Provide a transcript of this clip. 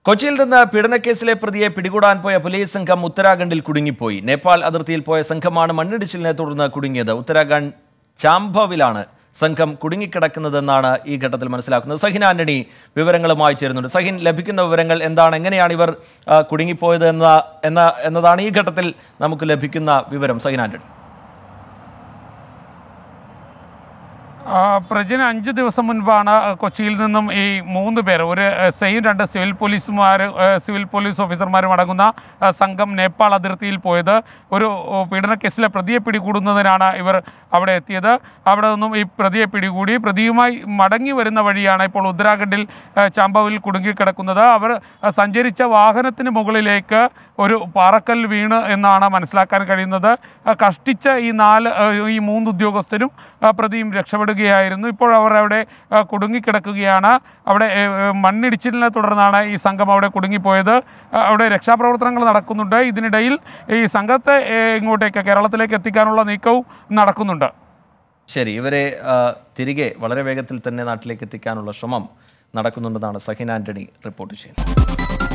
കൊച്ചിയിൽ നിന്ന് പീഡനക്കേസിലെ പ്രതിയെ പിടികൂടാൻ പോയ പോലീസ് സംഘം ഉത്തരാഖണ്ഡിൽ കുടുങ്ങിപ്പോയി നേപ്പാൾ അതിർത്തിയിൽ പോയ സംഘമാണ് മണ്ണിടിച്ചിലിനെ തുടർന്ന് കുടുങ്ങിയത് ഉത്തരാഖണ്ഡ് ചാംഭവിലാണ് സംഘം കുടുങ്ങിക്കിടക്കുന്നതെന്നാണ് ഈ ഘട്ടത്തിൽ മനസ്സിലാക്കുന്നത് സഹിൻ ആന്റണി വിവരങ്ങളുമായി ചേരുന്നുണ്ട് സഹിൻ ലഭിക്കുന്ന വിവരങ്ങൾ എന്താണ് എങ്ങനെയാണ് ഇവർ ആ, കുടുങ്ങിപ്പോയത് എന്ന എന്ന എന്നതാണ് ഈ ഘട്ടത്തിൽ നമുക്ക് ലഭിക്കുന്ന വിവരം സഹിൻ ആന്റണി ആ, പ്രജിന് അഞ്ച് ദിവസം മുൻപാണ് കൊച്ചിയിൽ നിന്നും ഈ മൂന്ന് പേർ ഒരു എസ് ഐയും രണ്ട് സിവിൽ പോലീസുമാർ സിവിൽ പോലീസ് ഓഫീസർമാരും അടങ്ങുന്ന ആ, സംഘം നേപ്പാൾ അതിർത്തിയിൽ പോയത് ഒരു ഓ, പീഡനക്കേസിലെ പ്രതിയെ പിടികൂടുന്നതിനാണ് ഇവർ അവിടെ എത്തിയത് അവിടെ നിന്നും ഈ പ്രതിയെ പിടികൂടി പ്രതിയുമായി മടങ്ങി വരുന്ന വഴിയാണ് ഇപ്പോൾ ഉത്തരാഖണ്ഡിൽ ആ, ചാമ്പവിൽ കുടുങ്ങിക്കിടക്കുന്നത് അവർ ആ, സഞ്ചരിച്ച വാഹനത്തിന് മുകളിലേക്ക് ഒരു പാറക്കൽ വീണ് എന്നാണ് മനസ്സിലാക്കാൻ കഴിയുന്നത് ആ, കഷ്ടിച്ച് ഈ നാല് ആ, ഈ മൂന്ന് ഉദ്യോഗസ്ഥരും ആ, പ്രതിയും രക്ഷപ്പെടുകയായിരുന്നു ഇപ്പോൾ അവർ അവിടെ ആ, കുടുങ്ങിക്കിടക്കുകയാണ് അവിടെ ഏ, ഏ, മണ്ണിടിച്ചിലിനെ തുടർന്നാണ് ഈ സംഘം അവിടെ കുടുങ്ങിപ്പോയത് ആ, അവിടെ രക്ഷാപ്രവർത്തനങ്ങൾ നടക്കുന്നുണ്ട് ഇതിനിടയിൽ ഈ സംഘത്തെ ഏ, ഇങ്ങോട്ടേക്ക് കേരളത്തിലേക്ക് എത്തിക്കാനുള്ള നീക്കവും നടക്കുന്നുണ്ട് ശരി ഇവരെ ആ, തിരികെ വളരെ വേഗത്തിൽ തന്നെ നാട്ടിലേക്ക് എത്തിക്കാനുള്ള ശ്രമം നടക്കുന്നുണ്ടെന്നാണ് സഹിൻ ആന്റണി റിപ്പോർട്ട് ചെയ്യുന്നത്